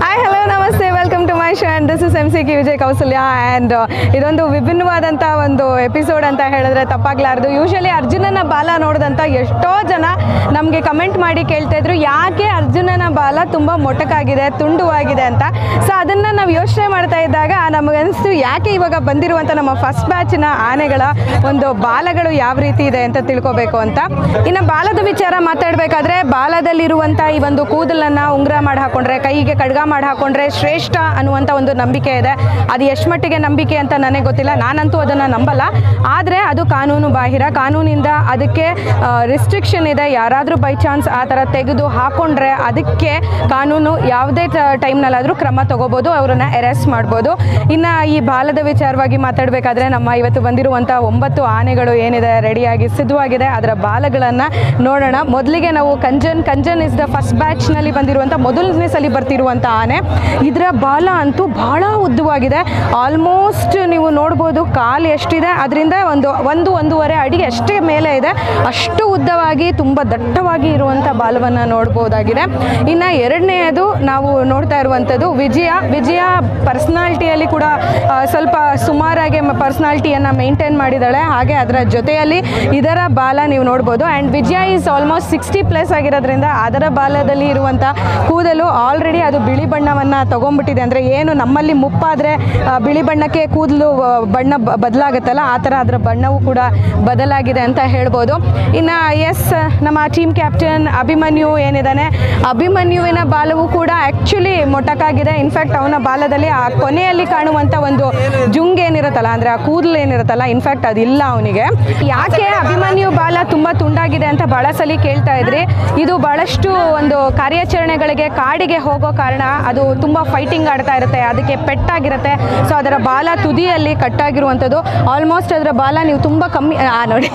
hi hello ನಮಸ್ತೆ welcome to my show and this is M C K Vijay Kausalya and ಇದೊಂದು ವಿಭಿನ್ನವಾದಂಥ ಒಂದು episode ಅಂತ ಹೇಳಿದ್ರೆ ತಪ್ಪಾಗ್ಲಾರ್ದು ಯೂಶಲಿ ಅರ್ಜುನನ ಬಾಲ ನೋಡಿದಂಥ ಎಷ್ಟೋ ಜನ ನಮಗೆ ಕಮೆಂಟ್ ಮಾಡಿ ಕೇಳ್ತಾ ಇದ್ರು ಯಾಕೆ ಅರ್ಜುನನ ಬಾಲ ತುಂಬ ಮೊಟಕಾಗಿದೆ ತುಂಡುವಾಗಿದೆ ಅಂತ ಸೊ ಅದನ್ನು ನಾವು ಯೋಚನೆ ಮಾಡ್ತಾ ಇದ್ದಾಗ ನಮಗನ್ನಿಸ್ತು ಯಾಕೆ ಇವಾಗ ಬಂದಿರುವಂಥ ನಮ್ಮ ಫಸ್ಟ್ ಬ್ಯಾಚಿನ ಆನೆಗಳ ಒಂದು ಬಾಲಗಳು ಯಾವ ರೀತಿ ಇದೆ ಅಂತ ತಿಳ್ಕೊಬೇಕು ಅಂತ ಇನ್ನು ಬಾಲದ ವಿಚಾರ ಮಾತಾಡಬೇಕಾದ್ರೆ ಬಾಲದಲ್ಲಿರುವಂಥ ಈ ಒಂದು ಕೂದಲನ್ನು ಉಂಗುರ ಮಾಡಿ ಹಾಕೊಂಡ್ರೆ ಕೈಗೆ ಕಡ್ಗ ಮಾಡಿ ಹಾಕೊಂಡ್ರೆ ಶ್ರೇಷ್ಠ ಅನ್ನುವಂಥ ಒಂದು ನಂಬಿಕೆ ಇದೆ ಅದು ಎಷ್ಟು ಮಟ್ಟಿಗೆ ನಂಬಿಕೆ ಅಂತ ನನಗೆ ಗೊತ್ತಿಲ್ಲ ನಾನಂತೂ ಅದನ್ನು ನಂಬಲ್ಲ ಆದರೆ ಅದು ಕಾನೂನು ಬಾಹಿರ ಕಾನೂನಿಂದ ಅದಕ್ಕೆ ರಿಸ್ಟ್ರಿಕ್ಷನ್ ಇದೆ ಯಾರಾದರೂ ಬೈ ಚಾನ್ಸ್ ಆ ಥರ ತೆಗೆದು ಹಾಕೊಂಡ್ರೆ ಅದಕ್ಕೆ ಕಾನೂನು ಯಾವುದೇ ಟೈಮ್ನಲ್ಲಾದರೂ ಕ್ರಮ ತಗೋಬೋದು ಅವರನ್ನು ಅರೆಸ್ಟ್ ಮಾಡ್ಬೋದು ಇನ್ನು ಈ ಬಾಲದ ವಿಚಾರವಾಗಿ ಮಾತಾಡಬೇಕಾದ್ರೆ ನಮ್ಮ ಇವತ್ತು ಬಂದಿರುವಂಥ ಒಂಬತ್ತು ಆನೆಗಳು ಏನಿದೆ ರೆಡಿಯಾಗಿ ಸಿದ್ಧವಾಗಿದೆ ಅದರ ಬಾಲಗಳನ್ನು ನೋಡೋಣ ಮೊದಲಿಗೆ ನಾವು Kanjan Kanjan is the first ಬ್ಯಾಚ್ನಲ್ಲಿ ಬಂದಿರುವಂಥ ಮೊದಲನೇ ಸಲ ಬರ್ತಿರುವಂಥ ಆನೆ ಇದರ ಬಾಲ ಅಂತೂ ಬಹಳ ಉದ್ದವಾಗಿದೆ ಆಲ್ಮೋಸ್ಟ್ ನೀವು ನೋಡ್ಬೋದು ಕಾಲು ಎಷ್ಟಿದೆ ಅದರಿಂದ ಒಂದು ಒಂದು ಒಂದೂವರೆ ಅಡಿ ಅಷ್ಟೇ ಮೇಲೆ ಇದೆ ಅಷ್ಟು ಉದ್ದವಾಗಿ ತುಂಬ ದಟ್ಟವಾಗಿ ಇರುವಂಥ ಬಾಲವನ್ನು ನೋಡ್ಬೋದಾಗಿದೆ ಇನ್ನು ಎರಡನೆಯದು ನಾವು ನೋಡ್ತಾ ಇರುವಂಥದ್ದು ವಿಜಯ ವಿಜಯ ಪರ್ಸ್ನಾಲಿಟಿಯಲ್ಲಿ ಕೂಡ ಆ, ಸ್ವಲ್ಪ ಸುಮಾರಾಗಿ ಪರ್ಸ್ನಾಲಿಟಿಯನ್ನು ಮೇಂಟೈನ್ ಮಾಡಿದ್ದಾಳೆ ಹಾಗೆ ಅದರ ಜೊತೆಯಲ್ಲಿ ಇದರ ಬಾಲ ನೀವು ನೋಡ್ಬೋದು and Vijaya is almost sixty plus ಆಗಿರೋದ್ರಿಂದ ಅದರ ಬಾಲದಲ್ಲಿ ಇರುವಂಥ ಕೂದಲು ಆಲ್ರೆಡಿ ಅದು ಬಿಳಿ ಬಣ್ಣವನ್ನು ತೊಗೊಂಡ್ಬಿಟ್ಟಿದೆ ಅಂದರೆ ಏನು ನಮ್ಮಲ್ಲಿ ಮುಪ್ಪಾದರೆ ಬಿಳಿ ಬಣ್ಣಕ್ಕೆ ಕೂದಲು ಆ, ಬಣ್ಣ ಬ- ಬದಲಾಗುತ್ತಲ್ಲ ಆ ಥರ ಅದರ ಬಣ್ಣವೂ ಕೂಡ ಬದಲಾಗಿದೆ ಅಂತ ಹೇಳ್ಬೋದು ಇನ್ನು ಎಸ್ ನಮ್ಮ ಟೀಮ್ ಕ್ಯಾಪ್ಟನ್ ಅಭಿಮನ್ಯು ಏನಿದ್ದಾನೆ ಅಭಿಮನ್ಯುವಿನ ಬಾಲವು ಕೂಡ ಆ್ಯಕ್ಚುಲಿ ಮೊಟಕಾಗಿದೆ ಇನ್ಫ್ಯಾಕ್ಟ್ ಅವನ ಬಾಲದಲ್ಲಿ ಆ ಕೊನೆಯಲ್ಲಿ ಕಾಣುವಂಥ ಒಂದು ಜುಂಗ್ ಏನಿರುತ್ತಲ್ಲ ಅಂದರೆ ಆ ಕೂದಲು ಏನಿರುತ್ತಲ್ಲ ಇನ್ಫ್ಯಾಕ್ಟ್ ಅದಿಲ್ಲ ಅವನಿಗೆ ಯಾಕೆ ಅಭಿಮನ್ಯು ಬಾಲ ತುಂಬ ತುಂಡಾಗಿದೆ ಅಂತ ಭಾಳ ಸಲ ಕೇಳ್ತಾ ಇದ್ರಿ ಇದು ಭಾಳಷ್ಟು ಒಂದು ಕಾರ್ಯಾಚರಣೆಗಳಿಗೆ ಕಾಡಿಗೆ ಹೋಗೋ ಕಾರಣ ಅದು ತುಂಬ ಫೈಟಿಂಗ್ ಆಡ್ತಾ ಇರುತ್ತೆ ಅದಕ್ಕೆ ಪೆಟ್ಟಾಗಿರುತ್ತೆ ಸೊ ಅದರ ಬಾಲ ತುದಿಯಲ್ಲಿ ಕಟ್ಟಾಗಿರುವಂಥದ್ದು ಆಲ್ಮೋಸ್ಟ್ ಅದರ ಬಾಲ ನೀವು ತುಂಬ ಕಮ್ಮಿ ಆ ನೋಡಿ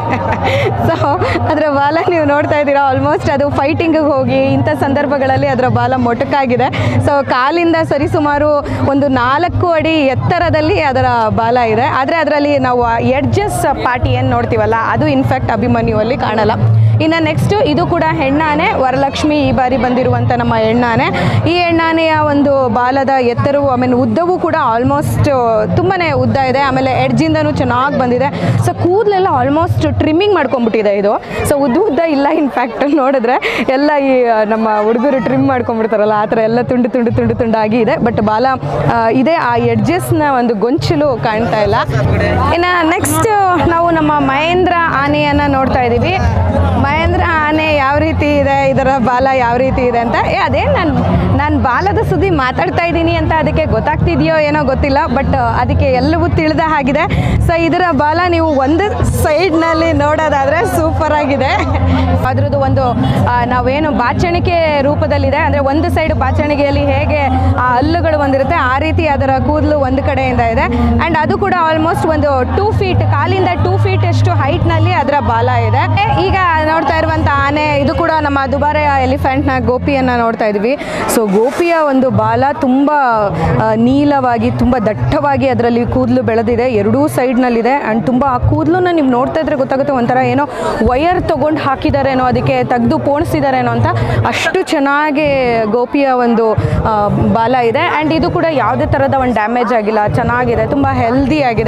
ಸೊ ಅದರ ಬಾಲ ನೀವು ನೋಡ್ತಾ ಇದ್ದೀರಾ ಆಲ್ಮೋಸ್ಟ್ ಅದು ಫೈಟಿಂಗಿಗೆ ಹೋಗಿ ಇಂಥ ಸಂದರ್ಭಗಳಲ್ಲಿ ಅದರ ಬಾಲ ಮೊಟಕಾಗಿದೆ ಸೊ ಕಾಲಿಂದ ಸರಿಸುಮಾರು ಒಂದು ನಾಲ್ಕು ಅಡಿ ಎತ್ತರದಲ್ಲಿ ಅದರ ಬಾಲ ಇದೆ ಆದರೆ ಅದರಲ್ಲಿ ನಾವು ಎಡ್ಜಸ್ ಪಾರ್ಟಿ ಏನು ನೋಡ್ತೀವಲ್ಲ ಅದು ಇನ್ಫ್ಯಾಕ್ಟ್ ಅಭಿಮನ್ಯುವಲ್ಲಿ ಕಾಣಲ್ಲ ಇನ್ನು ನೆಕ್ಸ್ಟು ಇದು ಕೂಡ ಹೆಣ್ಣಾನೆ ವರಲಕ್ಷ್ಮಿ ಈ ಬಾರಿ ಬಂದಿರುವಂಥ ನಮ್ಮ ಹೆಣ್ಣಾನೆ ಈ ಹೆಣ್ಣಾನೆಯ ಒಂದು ಬಾಲದ ಎತ್ತರವು ಆಮೇಲೆ ಉದ್ದವೂ ಕೂಡ ಆಲ್ಮೋಸ್ಟ್ ತುಂಬಾ ಉದ್ದ ಇದೆ ಆಮೇಲೆ ಎಡ್ಜಿಂದನೂ ಚೆನ್ನಾಗಿ ಬಂದಿದೆ ಸೊ ಕೂದಲೆಲ್ಲ ಆಲ್ಮೋಸ್ಟ್ ಟ್ರಿಮ್ಮಿಂಗ್ ಮಾಡ್ಕೊಂಬಿಟ್ಟಿದೆ ಇದು ಸೊ ಉದ್ದ ಉದ್ದ ಇಲ್ಲ ಇನ್ಫ್ಯಾಕ್ಟ್ ನೋಡಿದ್ರೆ ಎಲ್ಲ ಈ ಆ, ನಮ್ಮ ಹುಡುಗರು ಟ್ರಿಮ್ ಮಾಡ್ಕೊಂಬಿಡ್ತಾರಲ್ಲ ಆ ಥರ ಎಲ್ಲ ತುಂಡು ತುಂಡು ತುಂಡು ತುಂಡಾಗಿ ಇದೆ ಬಟ್ ಬಾಲ ಆ, ಇದೆ ಆ ಎಡ್ಜಸ್ನ ಒಂದು ಗೊಂಚಲು ಕಾಣ್ತಾ ಇಲ್ಲ ಇನ್ನು ನೆಕ್ಸ್ಟ್ ನಾವು ನಮ್ಮ ಮಹೇಂದ್ರ ಆನೆಯನ್ನು ನೋಡ್ತಾ ಇದ್ದೀವಿ ಮಹೇಂದ್ರ ಆನೆ ಯಾವ ರೀತಿ ಇದೆ ಇದರ ಬಾಲ ಯಾವ ರೀತಿ ಇದೆ ಅಂತ ಏ ಅದೇ ನಾನು ನಾನು ಬಾಲದ ಸುದ್ದಿ ಮಾತಾಡ್ತಾ ಇದ್ದೀನಿ ಅಂತ ಅದಕ್ಕೆ ಗೊತ್ತಾಗ್ತಿದೆಯೋ ಏನೋ ಗೊತ್ತಿಲ್ಲ ಬಟ್ ಅದಕ್ಕೆ ಎಲ್ಲವೂ ತಿಳಿದ ಹಾಗಿದೆ ಸೊ ಇದರ ಬಾಲ ನೀವು ಒಂದು ಸೈಡ್ನಲ್ಲಿ ನೋಡೋದಾದರೆ ಸೂಪರ್ ಆಗಿದೆ ಅದ್ರದ್ದು ಒಂದು ಆ, ನಾವೇನು ಬಾಚಣಿಕೆ ರೂಪದಲ್ಲಿದೆ ಅಂದರೆ ಒಂದು ಸೈಡ್ ಬಾಚಣಿಗೆಯಲ್ಲಿ ಹೇಗೆ ಆ ಹಲ್ಲುಗಳು ಒಂದಿರುತ್ತೆ ಆ ರೀತಿ ಅದರ ಕೂದಲು ಒಂದು ಕಡೆಯಿಂದ ಇದೆ ಆ್ಯಂಡ್ ಅದು ಕೂಡ ಆಲ್ಮೋಸ್ಟ್ ಒಂದು ಟೂ ಫೀಟ್ ಕಾಲಿಂದ ಟೂ ಫೀಟ್ ಅಷ್ಟು ಹೈಟ್ನಲ್ಲಿ ಅದರ ಬಾಲ ಇದೆ ಏ, ಈಗ ನೋಡ್ತಾ ಇರುವಂಥ ಆನೆ ಇದು ಕೂಡ ನಮ್ಮ ದುಬಾರೆ ಎಲಿಫೆಂಟ್ನ ಗೋಪಿಯನ್ನು ನೋಡ್ತಾ ಇದ್ವಿ ಸೊ ಗೋಪಿಯ ಒಂದು ಬಾಲ ತುಂಬ ಆ, ನೀಲವಾಗಿ ತುಂಬ ದಟ್ಟವಾಗಿ ಅದರಲ್ಲಿ ಕೂದಲು ಬೆಳೆದಿದೆ ಎರಡೂ ಸೈಡ್ನಲ್ಲಿದೆ ಆ್ಯಂಡ್ ತುಂಬ ಆ ಕೂದಲನ್ನ ನೀವು ನೋಡ್ತಾ ಇದ್ರೆ ಗೊತ್ತಾಗುತ್ತೆ ಒಂಥರ ಏನೋ ವಯರ್ ತೊಗೊಂಡು ಹಾಕಿದಾರೇನೋ ಅದಕ್ಕೆ ತೆಗೆದು ಪೋಣಿಸಿದಾರೇನೋ ಅಂತ ಅಷ್ಟು ಚೆನ್ನಾಗಿ ಗೋಪಿಯ ಒಂದು ಆ, ಬಾಲ ಇದೆ ಆ್ಯಂಡ್ ಇದು ಕೂಡ ಯಾವುದೇ ಥರದ ಒಂದು ಡ್ಯಾಮೇಜ್ ಆಗಿಲ್ಲ ಚೆನ್ನಾಗಿದೆ ತುಂಬ ಹೆಲ್ದಿ ಆಗಿದೆ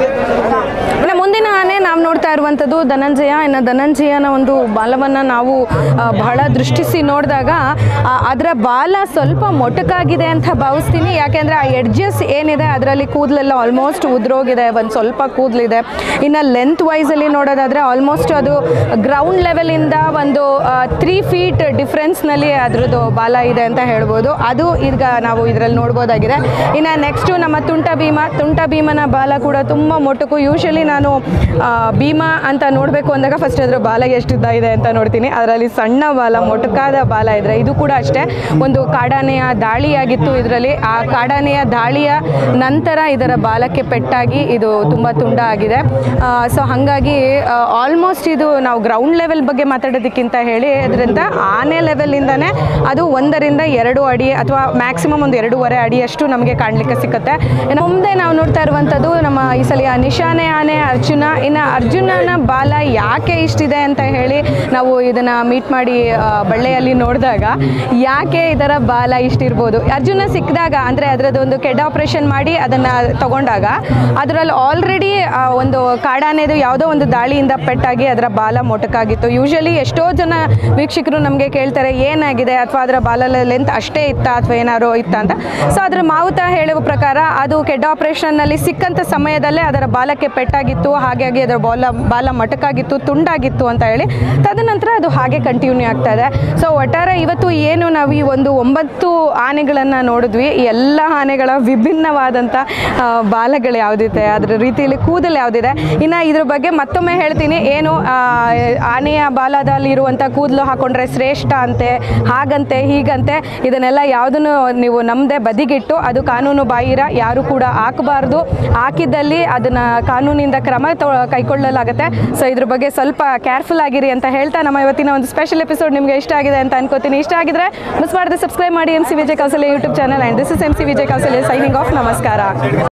ಇನ್ನು ಮುಂದಿನ ಆನೆ ನಾವು ನೋಡ್ತಾ ಇರುವಂಥದ್ದು ಧನಂಜಯ ಇನ್ನು ಧನಂಜಯನ ಒಂದು ಬಾಲವನ್ನು ನಾವು ಆ, ಬಹಳ ದೃಷ್ಟಿಸಿ ನೋಡಿದಾಗ ಅದರ ಬಾಲ ಸ್ವಲ್ಪ ಮೊಟಕಾಗಿದೆ ಅಂತ ಭಾವಿಸ್ತೀನಿ ಯಾಕೆಂದರೆ ಆ ಎಡ್ಜಸ್ ಏನಿದೆ ಅದರಲ್ಲಿ ಕೂದಲೆಲ್ಲ ಆಲ್ಮೋಸ್ಟ್ ಉದ್ರೋಗಿದೆ ಒಂದು ಸ್ವಲ್ಪ ಕೂದಲಿದೆ ಇನ್ನು ಲೆಂತ್ ವೈಸಲ್ಲಿ ನೋಡೋದಾದರೆ ಆಲ್ಮೋಸ್ಟ್ ಅದು ಗ್ರೌಂಡ್ ಲೆವೆಲಿಂದ ಒಂದು ತ್ರೀ ಫೀಟ್ ಡಿಫ್ರೆನ್ಸ್ನಲ್ಲಿ ಅದರದ್ದು ಬಾಲ ಇದೆ ಅಂತ ಹೇಳ್ಬೋದು ಅದು ಈಗ ನಾವು ಇದರಲ್ಲಿ ನೋಡ್ಬೋದಾಗಿದೆ ಇನ್ನು ನೆಕ್ಸ್ಟು ನಮ್ಮ ತುಂಟ ಭೀಮ ತುಂಟ ಭೀಮನ ಬಾಲ ಕೂಡ ತುಂಬ ಮೊಟಕು ಯೂಶಲಿ ನಾನು ಆ, ಭೀಮ ಅಂತ ನೋಡಬೇಕು ಅಂದಾಗ ಫಸ್ಟ್ ಅದರ ಬಾಲ ಎಷ್ಟುದ್ದ ಇದೆ ಅಂತ ನೋಡ್ತೀನಿ ಅದರಲ್ಲಿ ಸಣ್ಣ ಬಾಲ ಮೊಟಕಾದ ಬಾಲ ಇದ್ರೆ ಇದು ಕೂಡ ಅಷ್ಟೇ ಒಂದು ಕಾಡಾನೆಯ ದಾಳಿಯಾಗಿತ್ತು ಇದರಲ್ಲಿ ಆ ಕಾಡಾನೆಯ ದಾಳಿಯ ನಂತರ ಇದರ ಬಾಲಕ್ಕೆ ಪೆಟ್ಟಾಗಿ ಇದು ತುಂಬ ತುಂಡ ಆಗಿದೆ ಸೊ ಹಾಗಾಗಿ ಆಲ್ಮೋಸ್ಟ್ ಇದು ನಾವು ಗ್ರೌಂಡ್ ಲೆವೆಲ್ ಬಗ್ಗೆ ಮಾತಾಡೋದಕ್ಕಿಂತ ಹೇಳಿ ಅದರಿಂದ ಆನೆ ಲೆವೆಲಿಂದನೇ ಅದು ಒಂದರಿಂದ ಎರಡು ಅಡಿ ಅಥವಾ ಮ್ಯಾಕ್ಸಿಮಮ್ ಒಂದು ಎರಡೂವರೆ ಅಡಿಯಷ್ಟು ನಮಗೆ ಕಾಣಲಿಕ್ಕೆ ಸಿಗುತ್ತೆ ಇನ್ನು ಮುಂದೆ ನಾವು ನೋಡ್ತಾ ಇರುವಂಥದ್ದು ನಮ್ಮ ಈ ಸಲ ನಿಶಾನೆ ಆನೆ ಅರ್ಜುನ ಇನ್ನು ಅರ್ಜುನನ ಬಾಲ ಯಾಕೆ ಇಷ್ಟಿದೆ ಅಂತ ಹೇಳಿ ಹೇಳಿ ನಾವು ಇದನ್ನು ಮೀಟ್ ಮಾಡಿ ಆ, ಬಳ್ಳೆಯಲ್ಲಿ ನೋಡಿದಾಗ ಯಾಕೆ ಇದರ ಬಾಲ ಇಷ್ಟಿರ್ಬೋದು ಅರ್ಜುನ ಸಿಕ್ಕಿದಾಗ ಅಂದರೆ ಅದರದ್ದು ಒಂದು ಕೆಡ್ ಆಪ್ರೇಷನ್ ಮಾಡಿ ಅದನ್ನು ತಗೊಂಡಾಗ ಅದರಲ್ಲಿ ಆಲ್ರೆಡಿ ಒಂದು ಕಾಡಾನೆದು ಯಾವುದೋ ಒಂದು ದಾಳಿಯಿಂದ ಪೆಟ್ಟಾಗಿ ಅದರ ಬಾಲ ಮೊಟಕಾಗಿತ್ತು ಯೂಶಲಿ ಎಷ್ಟೋ ಜನ ವೀಕ್ಷಕರು ನಮಗೆ ಕೇಳ್ತಾರೆ ಏನಾಗಿದೆ ಅಥವಾ ಅದರ ಬಾಲದ ಲೆಂತ್ ಅಷ್ಟೇ ಇತ್ತಾ ಅಥವಾ ಏನಾದ್ರು ಇತ್ತಾ ಅಂತ ಸೊ ಅದರ ಮಾವುತ ಹೇಳುವ ಪ್ರಕಾರ ಅದು ಕೆಡ್ ಆಪ್ರೇಷನ್ನಲ್ಲಿ ಸಿಕ್ಕಂಥ ಸಮಯದಲ್ಲೇ ಅದರ ಬಾಲಕ್ಕೆ ಪೆಟ್ಟಾಗಿತ್ತು ಹಾಗಾಗಿ ಅದರ ಬಾಲ ಬಾಲ ಮಟಕಾಗಿತ್ತು ತುಂಡಾಗಿತ್ತು ಅಂತ ಹೇಳಿ ತದನಂತರ ಅದು ಹಾಗೆ ಕಂಟಿನ್ಯೂ ಆಗ್ತಾ ಇದೆ ಸೊ ಒಟ್ಟಾರೆ ಇವತ್ತು ಏನು ನಾವು ಈ ಒಂದು ಒಂಬತ್ತು ಆನೆಗಳನ್ನು ನೋಡಿದ್ವಿ ಈ ಎಲ್ಲ ಆನೆಗಳ ವಿಭಿನ್ನವಾದಂಥ ಆ, ಬಾಲಗಳು ಯಾವುದಿದೆ ಅದರ ರೀತಿಯಲ್ಲಿ ಕೂದಲು ಯಾವುದಿದೆ ಇನ್ನು ಇದ್ರ ಬಗ್ಗೆ ಮತ್ತೊಮ್ಮೆ ಹೇಳ್ತೀನಿ ಏನು ಆ, ಆನೆಯ ಬಾಲದಲ್ಲಿರುವಂಥ ಕೂದಲು ಹಾಕೊಂಡ್ರೆ ಶ್ರೇಷ್ಠ ಅಂತೆ ಹಾಗಂತೆ ಹೀಗಂತೆ ಇದನ್ನೆಲ್ಲ ಯಾವುದನ್ನು ನೀವು ನಮ್ಮದೇ ಬದಿಗಿಟ್ಟು ಅದು ಕಾನೂನು ಬಾಹಿರ ಯಾರು ಕೂಡ ಹಾಕಬಾರ್ದು ಹಾಕಿದ್ದಲ್ಲಿ ಅದನ್ನು ಕಾನೂನಿಂದ ಕ್ರಮ ತೊ ಕೈಗೊಳ್ಳಲಾಗುತ್ತೆ ಸೊ ಇದ್ರ ಬಗ್ಗೆ ಸ್ವಲ್ಪ ಕೇರ್ಫುಲ್ ಆಗಿರಿ ಅಂತ ಹೇಳ್ತಾ ನಮ್ಮ ಇವತ್ತಿನ ಒಂದು ಸ್ಪೆಷಲ್ ಎಪಿಸೋಡ್ ನಿಮಗೆ ಇಷ್ಟ ಆಗಿದೆ ಅಂತ ಅನ್ಕೋತೀನಿ ಇಷ್ಟ ಆಗಿದ್ರೆ ಮಿಸ್ ಮಾಡದೆ ಸಬ್ಸ್ಕ್ರೈಬ್ ಮಾಡಿ M C Vijay Kausalya YouTube channel and this is M C Vijay Kausalya signing off ನಮಸ್ಕಾರ